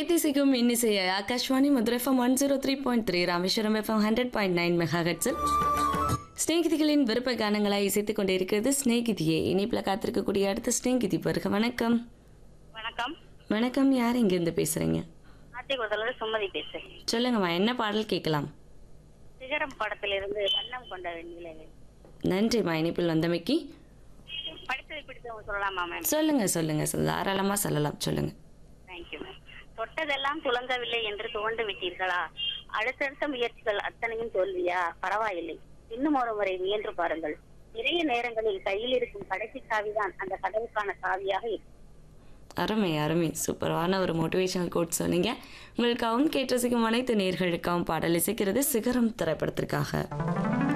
ஏத்திசிக்கும் இன்னிசையை Akashvani Madurai FM one zero three point three Rameswaram FM hundred point nine mega ஹெட்ஸில் ஸ்நேகிதிகளின் விருப்ப கானங்களாய் இசைத்துக் கொண்டிருக்கிறது ஸ்நேகிதியே இனிப்பில் காத்திருக்கக்கூடிய அடுத்த ஸ்நேகிதி வருக வணக்கம் வணக்கம் வணக்கம் யார் இங்கிருந்து பேசுறீங்க ஆத்திகுளத்துல சுமதி பேசுறேன் சொல்லுங்கம்மா என்ன பாடல் கேட்கலாம் சிகரம் படத்திலிருந்து வண்ணம் கொண்ட வெண்ணிலவே நன்றிம்மா இனிப்பில் வந்தமைக்கு படித்ததை பிடித்தவங்க சொல்லலாமா மேம் சொல்லுங்க சொல்லுங்க சொல் தாராளமாக சொல்லலாம் சொல்லுங்க தேங்க்யூ மேம் தொட்டதெல்லாம் துலங்கவில்லை என்று துவண்டு விட்டீர்களா அடுத்தடுத்த முயற்சிகள் அத்தனையும் தோல்வியா பரவாயில்லை இன்னும் ஒரு முறை முயன்று பாருங்கள் நிறைய நேரங்களில் கையில் இருக்கும் கடைசி சாவிதான் அந்த கதவுக்கான சாவியாக இருக்கும் அருமை அருமை சூப்பரான ஒரு மோட்டிவேஷனல் கோட் சொன்னீங்க உங்களுக்காகவும் கேட்டு ரசிக்கும் அனைத்து நேர்களுக்காகவும் பாடல் இசைக்கிறது சிகரம் திரைப்படத்திற்காக